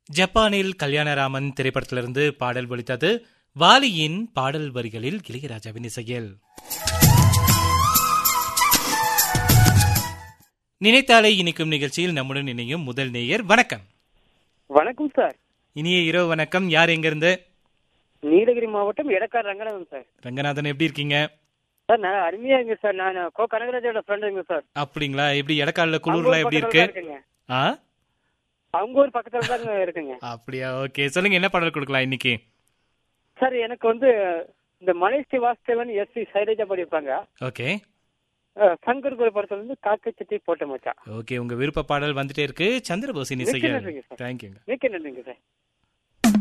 ஜப்பானில் கல்யாணராமன் திரைப்படத்திலிருந்து பாடல் ஒலித்தது வாலியின் பாடல் வரிகளில் இளையராஜாவின் இசையில் நினைத்தாலே இனிக்கும் நிகழ்ச்சியில் நம்முடன் இணையும் முதல் நேயர் வணக்கம் வணக்கம் சார் இனிய இரவு வணக்கம் யார் எங்கிருந்து நீலகிரி மாவட்டம் எடக்கார் ரங்கநாதன் சார் ரங்கநாதன் எப்படி இருக்கீங்க சார் நான் அருமையா இங்க சார் நான் கோ கனகராஜோட ஃப்ரெண்டுங்க சார் அப்படிங்களா எப்படி இடக்கால அவங்க குளிர்லாம் ஊர் எப்படி பக்கத்துல இருக்கு தான் இருக்குங்க ஆ அவங்க ஊர் பக்கத்துல தாங்க இருக்குங்க அப்படியா ஓகே சொல்லுங்க என்ன பாடல் கொடுக்கலாம் இன்னைக்கு சார் எனக்கு வந்து இந்த மலேசி வாஸ்தவன் எஸ் சி சைலஜா படிப்பாங்க ஓகே அஹ், சங்கர் குரு படத்துல இருந்து காக்கை சட்டி போட்ட மச்சான் ஓகே உங்க விருப்ப பாடல் வந்துட்டே இருக்கு சந்திரபோசின் மிக்க இசையில் நன்றிங்க சார். தேங்க்யூங்க மிக்க நன்றிங்க சார்